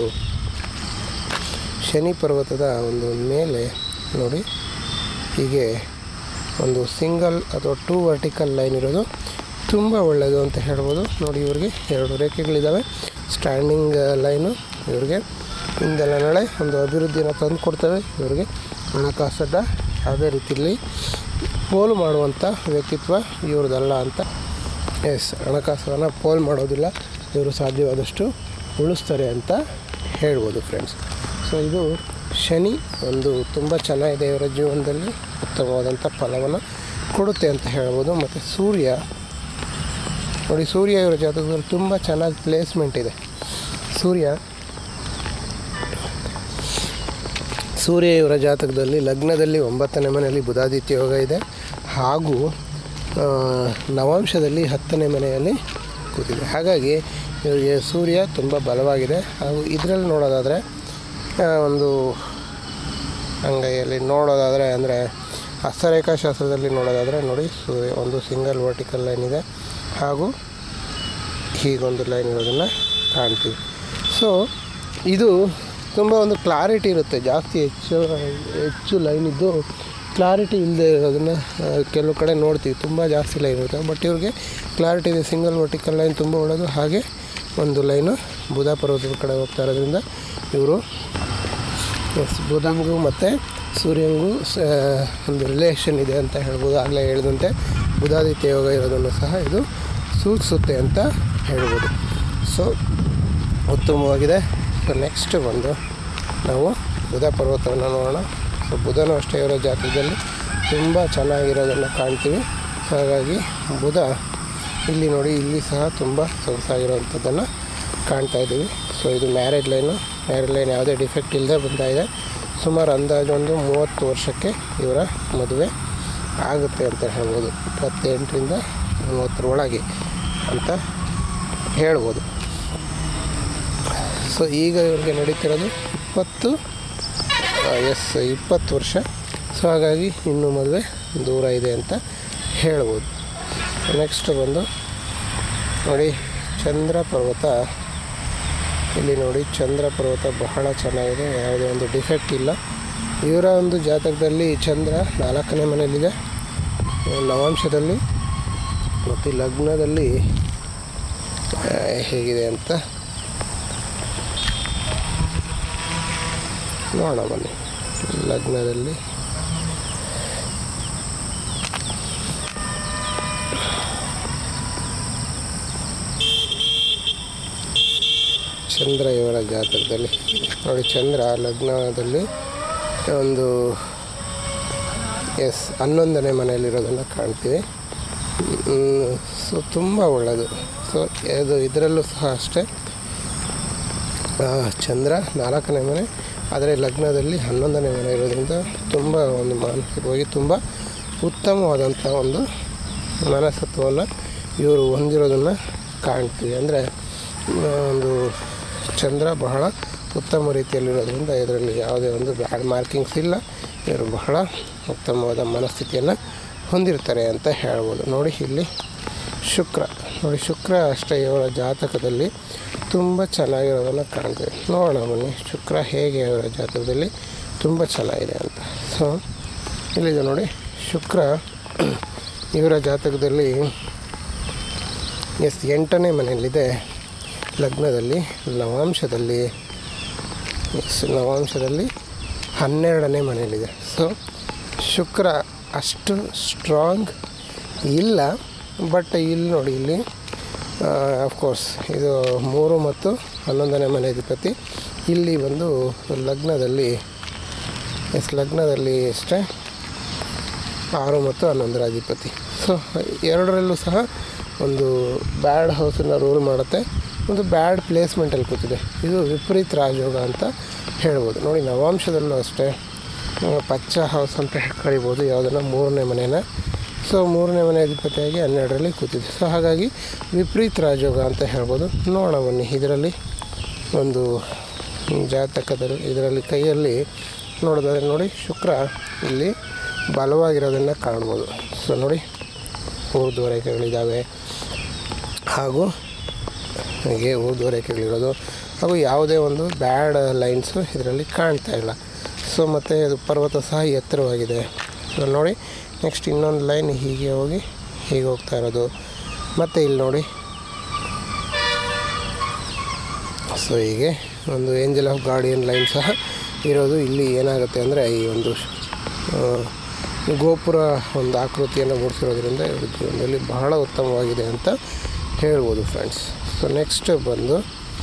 A: ಶನಿ ಪರ್ವತದ ಒಂದು ಮೇಲೆ ನೋಡಿ ಹೀಗೆ ಒಂದು ಸಿಂಗಲ್ ಅಥವಾ ಟೂ ವರ್ಟಿಕಲ್ ಲೈನ್ ಇರೋದು ತುಂಬ ಒಳ್ಳೆಯದು ಅಂತ ಹೇಳ್ಬೋದು ನೋಡಿ ಇವರಿಗೆ ಎರಡು ರೇಖೆಗಳಿದ್ದಾವೆ ಸ್ಟ್ಯಾಂಡಿಂಗ್ ಲೈನು ಇವರಿಗೆ ಹಿಂದೆಲ್ಲ ನಾಳೆ ಒಂದು ಅಭಿವೃದ್ಧಿನ ತಂದು ಕೊಡ್ತವೆ ಇವರಿಗೆ ಹಣಕಾಸದ ಯಾವುದೇ ರೀತಿಯಲ್ಲಿ ಪೋಲು ಮಾಡುವಂಥ ವ್ಯಕ್ತಿತ್ವ ಇವ್ರದ್ದಲ್ಲ ಅಂತ ಎಸ್ ಹಣಕಾಸನ್ನು ಪೋಲ್ ಮಾಡೋದಿಲ್ಲ ಇವರು ಸಾಧ್ಯವಾದಷ್ಟು ಉಳಿಸ್ತಾರೆ ಅಂತ ಹೇಳ್ಬೋದು ಫ್ರೆಂಡ್ಸ್ ಸೊ ಇದು ಶನಿ ಒಂದು ತುಂಬ ಚೆನ್ನಾಗಿದೆ ಇವರ ಜೀವನದಲ್ಲಿ ಉತ್ತಮವಾದಂಥ ಫಲವನ್ನು ಕೊಡುತ್ತೆ ಅಂತ ಹೇಳ್ಬೋದು ಮತ್ತು ಸೂರ್ಯ ನೋಡಿ ಸೂರ್ಯ ಇವರ ಜಾತಕದಲ್ಲಿ ತುಂಬ ಚೆನ್ನಾಗಿ ಪ್ಲೇಸ್ಮೆಂಟ್ ಇದೆ ಸೂರ್ಯ ಸೂರ್ಯ ಇವರ ಜಾತಕದಲ್ಲಿ ಲಗ್ನದಲ್ಲಿ ಒಂಬತ್ತನೇ ಮನೆಯಲ್ಲಿ ಬುಧಾದಿತ್ಯ ಯೋಗ ಇದೆ ಹಾಗೂ ಆ, ನವಾಂಶದಲ್ಲಿ ಹತ್ತನೇ ಮನೆಯಲ್ಲಿ ಕೂತಿದೆ ಹಾಗಾಗಿ ಇವರಿಗೆ ಸೂರ್ಯ ತುಂಬ ಬಲವಾಗಿದೆ ಹಾಗೂ ಇದರಲ್ಲಿ ನೋಡೋದಾದರೆ ಆ, ಒಂದು ಅಂಗೈಯಲ್ಲಿ ನೋಡೋದಾದರೆ ಅಂದರೆ ಹಸ್ತರೇಖಾಶಾಸ್ತ್ರದಲ್ಲಿ ನೋಡೋದಾದರೆ ನೋಡಿ ಸೂರ್ಯ ಒಂದು ಸಿಂಗಲ್ ವರ್ಟಿಕಲ್ ಲೈನ್ ಇದೆ ಹಾಗೂ ಹೀಗೊಂದು ಲೈನ್ ಇರೋದನ್ನು ಕಾಣ್ತೀವಿ ಸೊ ಇದು ತುಂಬ ಒಂದು ಕ್ಲಾರಿಟಿ ಇರುತ್ತೆ ಜಾಸ್ತಿ ಹೆಚ್ಚು ಹೆಚ್ಚು ಲೈನ್ ಇದ್ದು ಕ್ಲಾರಿಟಿ ಇಲ್ಲದೆ ಇರೋದನ್ನು ಆ, ಕೆಲವು ಕಡೆ ನೋಡ್ತೀವಿ ತುಂಬ ಜಾಸ್ತಿ ಲೈನ್ ಇರುತ್ತೆ ಬಟ್ ಇವ್ರಿಗೆ ಕ್ಲಾರಿಟಿ ಇದೆ ಸಿಂಗಲ್ ವರ್ಟಿಕಲ್ ಲೈನ್ ತುಂಬ ಒಳ್ಳೆಯದು ಹಾಗೆ ಒಂದು ಲೈನು ಬುಧ ಪರ್ವತದ ಕಡೆ ಹೋಗ್ತಾ ಇರೋದ್ರಿಂದ ಇವರು ಎಸ್ ಬುಧನಿಗೂ ಮತ್ತು ಸೂರ್ಯನಿಗೂ ಸ ಒಂದು ರಿಲೇಷನ್ ಇದೆ ಅಂತ ಹೇಳ್ಬೋದು ಆಗಲೇ ಹೇಳಿದಂತೆ ಬುಧಾದಿತ್ಯ ಯೋಗ ಇರೋದನ್ನು ಸಹ ಇದು ಸೂಚಿಸುತ್ತೆ ಅಂತ ಹೇಳ್ಬೋದು ಸೊ ಉತ್ತಮವಾಗಿದೆ ಸೊ ನೆಕ್ಸ್ಟ್ ಬಂದು ನಾವು ಬುಧ ಪರ್ವತವನ್ನು ನೋಡೋಣ ಸೊ ಬುಧನೂ ಅಷ್ಟೇ ಇವರ ಜಾತಕದಲ್ಲಿ ತುಂಬ ಚೆನ್ನಾಗಿರೋದನ್ನು ಕಾಣ್ತೀವಿ ಸೊ ಹಾಗಾಗಿ ಬುಧ ಇಲ್ಲಿ ನೋಡಿ ಇಲ್ಲಿ ಸಹ ತುಂಬ ಸೊಗಸಾಗಿರೋವಂಥದ್ದನ್ನು ಕಾಣ್ತಾ ಇದ್ದೀವಿ ಸೊ ಇದು ಮ್ಯಾರೇಜ್ ಲೈನು ಮ್ಯಾರೇಜ್ ಲೈನ್ ಯಾವುದೇ ಡಿಫೆಕ್ಟ್ ಇಲ್ಲದೆ ಬರ್ತಾ ಇದೆ ಸುಮಾರು ಅಂದಾಜು ಒಂದು ಮೂವತ್ತು ವರ್ಷಕ್ಕೆ ಇವರ ಮದುವೆ ಆಗುತ್ತೆ ಅಂತ ಹೇಳ್ಬೋದು ಇಪ್ಪತ್ತೆಂಟರಿಂದ ಮೂವತ್ತರ ಒಳಗೆ ಅಂತ ಹೇಳ್ಬೋದು ಸೊ ಈಗ ಇವ್ರಿಗೆ ನಡೀತಿರೋದು ಇಪ್ಪತ್ತು ಎಸ್ ಇಪ್ಪತ್ತು ವರ್ಷ ಸೊ ಹಾಗಾಗಿ ಇನ್ನೂ ಮದುವೆ ದೂರ ಇದೆ ಅಂತ ಹೇಳ್ಬೋದು ನೆಕ್ಸ್ಟ್ ಬಂದು ನೋಡಿ ಚಂದ್ರ ಪರ್ವತ ಇಲ್ಲಿ ನೋಡಿ ಚಂದ್ರ ಪರ್ವತ ಬಹಳ ಚೆನ್ನಾಗಿದೆ ಯಾವುದೇ ಒಂದು ಡಿಫೆಕ್ಟ್ ಇಲ್ಲ ಇವರ ಒಂದು ಜಾತಕದಲ್ಲಿ ಚಂದ್ರ ನಾಲ್ಕನೇ ಮನೆಯಲ್ಲಿದೆ ನವಾಂಶದಲ್ಲಿ ಮತ್ತು ಲಗ್ನದಲ್ಲಿ ಆ, ಹೇಗಿದೆ ಅಂತ ನೋಡೋಣ ಬನ್ನಿ ಲಗ್ನದಲ್ಲಿ ಚಂದ್ರ ಇವರ ಜಾತಕದಲ್ಲಿ ನೋಡಿ ಚಂದ್ರ ಲಗ್ನದಲ್ಲಿ ಒಂದು ಎಸ್ ಹನ್ನೊಂದನೇ ಮನೆಯಲ್ಲಿರೋದನ್ನು ಕಾಣ್ತೀವಿ ಸೊ ತುಂಬ ಒಳ್ಳೆಯದು ಸೊ ಇದು ಇದರಲ್ಲೂ ಸಹ ಅಷ್ಟೇ ಆ, ಚಂದ್ರ ನಾಲ್ಕನೇ ಮನೆ ಆದರೆ ಲಗ್ನದಲ್ಲಿ ಹನ್ನೊಂದನೇ ಮನೆ ಇರೋದ್ರಿಂದ ತುಂಬ ಒಂದು ಮಾನಸಿಕವಾಗಿ ತುಂಬ ಉತ್ತಮವಾದಂಥ ಒಂದು ಮನಸ್ತತ್ವವನ್ನು ಇವರು ಹೊಂದಿರೋದನ್ನು ಕಾಣ್ತೀವಿ ಅಂದರೆ ಒಂದು ಚಂದ್ರ ಬಹಳ ಉತ್ತಮ ರೀತಿಯಲ್ಲಿರೋದ್ರಿಂದ ಇದರಲ್ಲಿ ಯಾವುದೇ ಒಂದು ಬ್ಯಾಡ್ ಮಾರ್ಕಿಂಗ್ಸ್ ಇಲ್ಲ ಇವರು ಬಹಳ ಉತ್ತಮವಾದ ಮನಸ್ಥಿತಿಯನ್ನು ಹೊಂದಿರ್ತಾರೆ ಅಂತ ಹೇಳ್ಬೋದು ನೋಡಿ ಇಲ್ಲಿ ಶುಕ್ರ ನೋಡಿ ಶುಕ್ರ ಅಷ್ಟೇ ಇವರ ಜಾತಕದಲ್ಲಿ ತುಂಬ ಚೆನ್ನಾಗಿರೋದನ್ನು ಕಾಣ್ತೀವಿ ನೋಡೋಣ ಬನ್ನಿ ಶುಕ್ರ ಹೇಗೆ ಇವರ ಜಾತಕದಲ್ಲಿ ತುಂಬ ಚೆನ್ನಾಗಿದೆ ಅಂತ ಸೊ ಇಲ್ಲಿದೆ ನೋಡಿ ಶುಕ್ರ ಇವರ ಜಾತಕದಲ್ಲಿ ಎಸ್ ಎಂಟನೇ ಮನೆಯಲ್ಲಿದೆ ಲಗ್ನದಲ್ಲಿ ನವಾಂಶದಲ್ಲಿ ಎಸ್ ನವಾಂಶದಲ್ಲಿ ಹನ್ನೆರಡನೇ ಮನೆಯಲ್ಲಿದೆ ಸೊ ಶುಕ್ರ ಅಷ್ಟು ಸ್ಟ್ರಾಂಗ್ ಇಲ್ಲ ಬಟ್ ಇಲ್ಲಿ ನೋಡಿ ಇಲ್ಲಿ ಅಫ್ಕೋರ್ಸ್ ಇದು ಮೂರು ಮತ್ತು ಹನ್ನೊಂದನೇ ಮನೆ ಅಧಿಪತಿ ಇಲ್ಲಿ ಬಂದು ಲಗ್ನದಲ್ಲಿ ಎಸ್ ಲಗ್ನದಲ್ಲಿ ಅಷ್ಟೇ ಆರು ಮತ್ತು ಹನ್ನೊಂದರ ಅಧಿಪತಿ ಸೊ ಎರಡರಲ್ಲೂ ಸಹ ಒಂದು ಬ್ಯಾಡ್ ಹೌಸನ್ನು ರೂಲ್ ಮಾಡುತ್ತೆ ಒಂದು ಬ್ಯಾಡ್ ಪ್ಲೇಸ್ಮೆಂಟಲ್ಲಿ ಕೂತಿದೆ ಇದು ವಿಪರೀತ ರಾಜಯೋಗ ಅಂತ ಹೇಳ್ಬೋದು ನೋಡಿ ನವಾಂಶದಲ್ಲೂ ಅಷ್ಟೇ ಆ, ಪಚ್ಚ ಹೌಸ್ ಅಂತ ಕರಿಬೋದು ಯಾವುದನ್ನು ಮೂರನೇ ಮನೇನ ಸೊ ಮೂರನೇ ಮನೆ ಅಧಿಪತಿಯಾಗಿ ಹನ್ನೆರಡರಲ್ಲಿ ಕೂತಿದೆ ಸೊ ಹಾಗಾಗಿ ವಿಪರೀತ ರಾಜಯೋಗ ಅಂತ ಹೇಳ್ಬೋದು ನೋಡೋಣ ಬನ್ನಿ ಇದರಲ್ಲಿ ಒಂದು ಜಾತಕದಲ್ಲಿ ಇದರಲ್ಲಿ ಕೈಯಲ್ಲಿ ನೋಡೋದಾದ್ರೆ ನೋಡಿ ಶುಕ್ರ ಇಲ್ಲಿ ಬಲವಾಗಿರೋದನ್ನು ಕಾಣ್ಬೋದು ಸೊ ನೋಡಿ ಊರ್ಧ್ವ ರೇಖೆಗಳಿದ್ದಾವೆ ಹಾಗೂ ಹೀಗೆ ಊರ್ಧ್ವ ರೇಖೆಗಳಿರೋದು ಹಾಗೂ ಯಾವುದೇ ಒಂದು ಬ್ಯಾಡ್ ಲೈನ್ಸು ಇದರಲ್ಲಿ ಕಾಣ್ತಾ ಇಲ್ಲ ಸೊ ಮತ್ತು ಇದು ಪರ್ವತ ಸಹ ಎತ್ತರವಾಗಿದೆ ಸೊ ನೋಡಿ ನೆಕ್ಸ್ಟ್ ಇನ್ನೊಂದು ಲೈನ್ ಹೀಗೆ ಹೋಗಿ ಹೀಗೆ ಹೋಗ್ತಾ ಇರೋದು ಮತ್ತು ಇಲ್ಲಿ ನೋಡಿ ಸೊ ಹೀಗೆ ಒಂದು ಏಂಜಲ್ ಆಫ್ ಗಾರ್ಡಿಯನ್ ಲೈನ್ ಸಹ ಇರೋದು ಇಲ್ಲಿ ಏನಾಗುತ್ತೆ ಅಂದರೆ ಈ ಒಂದು ಆ, ಗೋಪುರ ಒಂದು ಆಕೃತಿಯನ್ನು ಮೂಡಿಸಿರೋದ್ರಿಂದ ಇವ್ರ ಜೀವನದಲ್ಲಿ ಬಹಳ ಉತ್ತಮವಾಗಿದೆ ಅಂತ ಹೇಳ್ಬೋದು ಫ್ರೆಂಡ್ಸ್ ಸೊ ನೆಕ್ಸ್ಟ್ ಬಂದು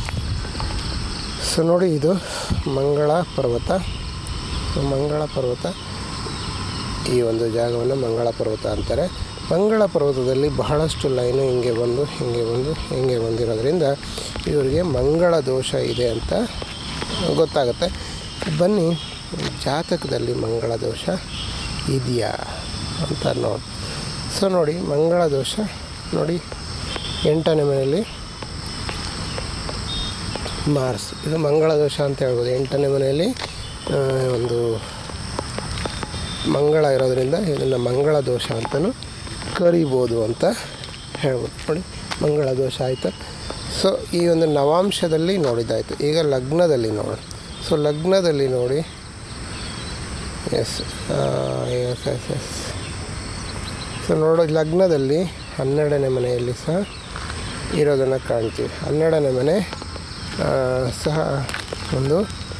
A: ಸೊ ನೋಡಿ ಇದು ಮಂಗಳ ಪರ್ವತ ಸೊ ಮಂಗಳ ಪರ್ವತ ಈ ಒಂದು ಜಾಗವನ್ನು ಮಂಗಳ ಪರ್ವತ ಅಂತಾರೆ ಮಂಗಳ ಪರ್ವತದಲ್ಲಿ ಬಹಳಷ್ಟು ಲೈನು ಹಿಂಗೆ ಬಂದು ಹಿಂಗೆ ಬಂದು ಹಿಂಗೆ ಬಂದಿರೋದ್ರಿಂದ ಇವರಿಗೆ ಮಂಗಳ ದೋಷ ಇದೆ ಅಂತ ಗೊತ್ತಾಗುತ್ತೆ ಬನ್ನಿ ಜಾತಕದಲ್ಲಿ ಮಂಗಳ ದೋಷ ಇದೆಯಾ ಅಂತ ನೋಡಿ ಸೊ ನೋಡಿ ಮಂಗಳ ದೋಷ ನೋಡಿ ಎಂಟನೇ ಮನೆಯಲ್ಲಿ ಮಾರ್ಸ್ ಇದು ಮಂಗಳ ದೋಷ ಅಂತ ಹೇಳ್ಬೋದು ಎಂಟನೇ ಮನೆಯಲ್ಲಿ ಆ, ಒಂದು ಮಂಗಳ ಇರೋದ್ರಿಂದ ಇದನ್ನು ಮಂಗಳ ದೋಷ ಅಂತಲೂ ಕರಿಬೋದು ಅಂತ ಹೇಳ್ಬೋದು ನೋಡಿ ಮಂಗಳ ದೋಷ ಆಯಿತು ಸೊ ಈ ಒಂದು ನವಾಂಶದಲ್ಲಿ ನೋಡಿದ್ದಾಯಿತು ಈಗ ಲಗ್ನದಲ್ಲಿ ನೋಡೋಣ ಸೊ ಲಗ್ನದಲ್ಲಿ ನೋಡಿ yes yes yes yes so ನೋಡೋ ಲಗ್ನದಲ್ಲಿ ಹನ್ನೆರಡನೇ ಮನೆಯಲ್ಲಿ ಸಹ ಇರೋದನ್ನು ಕಾಣ್ತೀವಿ ಹನ್ನೆರಡನೇ ಮನೆ ಆ, ಸಹ ಒಂದು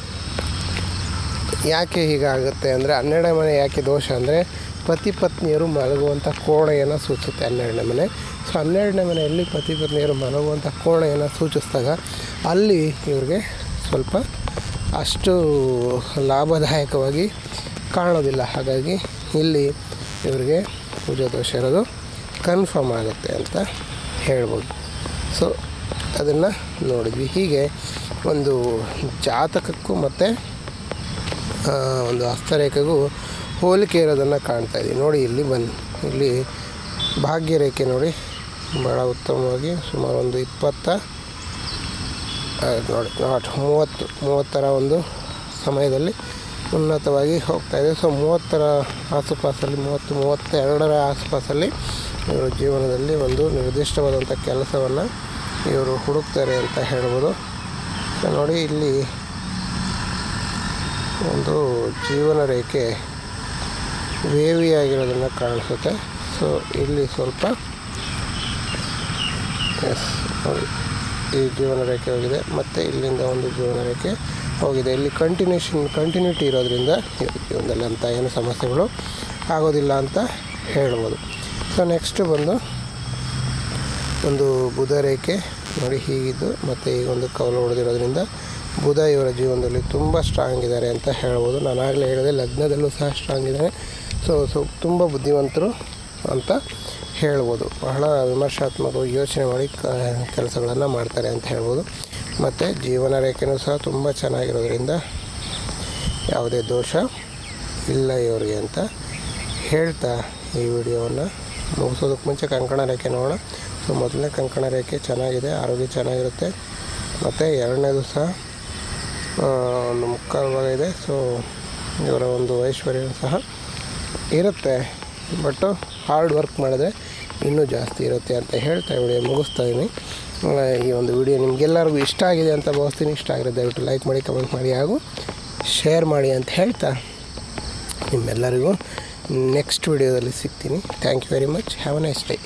A: ಯಾಕೆ ಹೀಗಾಗುತ್ತೆ ಅಂದರೆ ಹನ್ನೆರಡನೇ ಮನೆ ಯಾಕೆ ದೋಷ ಅಂದರೆ ಪತಿ ಪತ್ನಿಯರು ಮಲಗುವಂಥ ಕೋಣೆಯನ್ನು ಸೂಚಿಸುತ್ತೆ ಹನ್ನೆರಡನೇ ಮನೆ ಸೊ ಹನ್ನೆರಡನೇ ಮನೆಯಲ್ಲಿ ಪತಿ ಪತ್ನಿಯರು ಮಲಗುವಂಥ ಕೋಣೆಯನ್ನು ಸೂಚಿಸಿದಾಗ ಅಲ್ಲಿ ಇವ್ರಿಗೆ ಸ್ವಲ್ಪ ಅಷ್ಟು ಲಾಭದಾಯಕವಾಗಿ ಕಾಣೋದಿಲ್ಲ ಹಾಗಾಗಿ ಇಲ್ಲಿ ಇವರಿಗೆ ಪೂಜಾ ದೋಷ ಇರೋದು ಕನ್ಫರ್ಮ್ ಆಗುತ್ತೆ ಅಂತ ಹೇಳ್ಬೋದು ಸೊ ಅದನ್ನು ನೋಡಿದ್ವಿ ಹೀಗೆ ಒಂದು ಜಾತಕಕ್ಕೂ ಮತ್ತು ಆ, ಒಂದು ಹಸ್ತರೇಖೆಗೂ ಹೋಲಿಕೆ ಇರೋದನ್ನು ಕಾಣ್ತಾ ಇದ್ದೀವಿ ನೋಡಿ ಇಲ್ಲಿ ಬನ್ನಿ ಇಲ್ಲಿ ಭಾಗ್ಯರೇಖೆ ನೋಡಿ ಭಾಳ ಉತ್ತಮವಾಗಿ ಸುಮಾರು ಒಂದು ಇಪ್ಪತ್ತ ಆ, ನೋಡಿ ನಾಟ್ ಮೂವತ್ತು ಮೂವತ್ತರ ಒಂದು ಸಮಯದಲ್ಲಿ ಉನ್ನತವಾಗಿ ಹೋಗ್ತಾ ಇದೆ ಸೊ ಮೂವತ್ತರ ಆಸುಪಾಸಲ್ಲಿ ಮೂವತ್ತು ಮೂವತ್ತೆರಡರ ಆಸುಪಾಸಲ್ಲಿ ಇವರು ಜೀವನದಲ್ಲಿ ಒಂದು ನಿರ್ದಿಷ್ಟವಾದಂಥ ಕೆಲಸವನ್ನು ಇವರು ಹುಡುಕ್ತಾರೆ ಅಂತ ಹೇಳ್ಬೋದು ಸೊ ನೋಡಿ ಇಲ್ಲಿ ಒಂದು ಜೀವನ ರೇಖೆ ವೇವಿಯಾಗಿರೋದನ್ನು ಕಾಣಿಸುತ್ತೆ ಸೊ ಇಲ್ಲಿ ಸ್ವಲ್ಪ ಎಸ್ ನೋಡಿ ಈ ಜೀವನ ರೇಖೆ ಹೋಗಿದೆ ಮತ್ತು ಇಲ್ಲಿಂದ ಒಂದು ಜೀವನ ರೇಖೆ ಹೋಗಿದೆ ಇಲ್ಲಿ ಕಂಟಿನ್ಯೂಷನ್ ಕಂಟಿನ್ಯೂಟಿ ಇರೋದ್ರಿಂದ ಇವ್ರ ಜೀವನದಲ್ಲಿ ಅಂಥ ಏನು ಸಮಸ್ಯೆಗಳು ಆಗೋದಿಲ್ಲ ಅಂತ ಹೇಳ್ಬೋದು ಸೊ ನೆಕ್ಸ್ಟ್ ಬಂದು ಒಂದು ಬುಧ ರೇಖೆ ನೋಡಿ ಹೀಗಿದ್ದು ಮತ್ತು ಈಗ ಒಂದು ಕವಲು ಹೊಡೆದಿರೋದ್ರಿಂದ ಬುಧ ಇವರ ಜೀವನದಲ್ಲಿ ತುಂಬ ಸ್ಟ್ರಾಂಗ್ ಇದ್ದಾರೆ ಅಂತ ಹೇಳ್ಬೋದು ನಾನು ಆಗಲೇ ಹೇಳಿದೆ ಲಗ್ನದಲ್ಲೂ ಸಹ ಸ್ಟ್ರಾಂಗ್ ಇದ್ದಾರೆ ಸೊ ಸೊ ತುಂಬ ಬುದ್ಧಿವಂತರು ಅಂತ ಹೇಳ್ಬೋದು ಬಹಳ ವಿಮರ್ಶಾತ್ಮಕವಾಗಿ ಯೋಚನೆ ಮಾಡಿ ಕ ಕೆಲಸಗಳನ್ನು ಮಾಡ್ತಾರೆ ಅಂತ ಹೇಳ್ಬೋದು ಮತ್ತು ಜೀವನ ರೇಖೆನೂ ಸಹ ತುಂಬ ಚೆನ್ನಾಗಿರೋದ್ರಿಂದ ಯಾವುದೇ ದೋಷ ಇಲ್ಲ ಇವರಿಗೆ ಅಂತ ಹೇಳ್ತಾ ಈ ವಿಡಿಯೋವನ್ನು ಮುಗಿಸೋದಕ್ಕೆ ಮುಂಚೆ ಕಂಕಣ ರೇಖೆ ನೋಡೋಣ ಸೊ ಮೊದಲನೇ ಕಂಕಣ ರೇಖೆ ಚೆನ್ನಾಗಿದೆ ಆರೋಗ್ಯ ಚೆನ್ನಾಗಿರುತ್ತೆ ಮತ್ತು ಎರಡನೇದು ಸಹ ಆ, ಒಂದು ಮುಕ್ಕಾಲು ಭಾಗ ಇದೆ ಸೊ ಇವರ ಒಂದು ಐಶ್ವರ್ಯ ಸಹ ಇರುತ್ತೆ ಬಟ್ಟು ಹಾರ್ಡ್ ವರ್ಕ್ ಮಾಡಿದ್ರೆ ಇನ್ನೂ ಜಾಸ್ತಿ ಇರುತ್ತೆ ಅಂತ ಹೇಳ್ತಾ ವಿಡಿಯೋ ಮುಗಿಸ್ತಾ ಇದ್ದೀನಿ ಆ, ಈ ಒಂದು ವಿಡಿಯೋ ನಿಮಗೆಲ್ಲರಿಗೂ ಇಷ್ಟ ಆಗಿದೆ ಅಂತ ಭಾವಿಸ್ತೀನಿ ಇಷ್ಟ ಆಗಿರೋ ದಯವಿಟ್ಟು ಲೈಕ್ ಮಾಡಿ ಕಮೆಂಟ್ ಮಾಡಿ ಹಾಗೂ ಶೇರ್ ಮಾಡಿ ಅಂತ ಹೇಳ್ತಾ ನಿಮ್ಮೆಲ್ಲರಿಗೂ ನೆಕ್ಸ್ಟ್ ವಿಡಿಯೋದಲ್ಲಿ ಸಿಗ್ತೀನಿ thank you very much have a nice day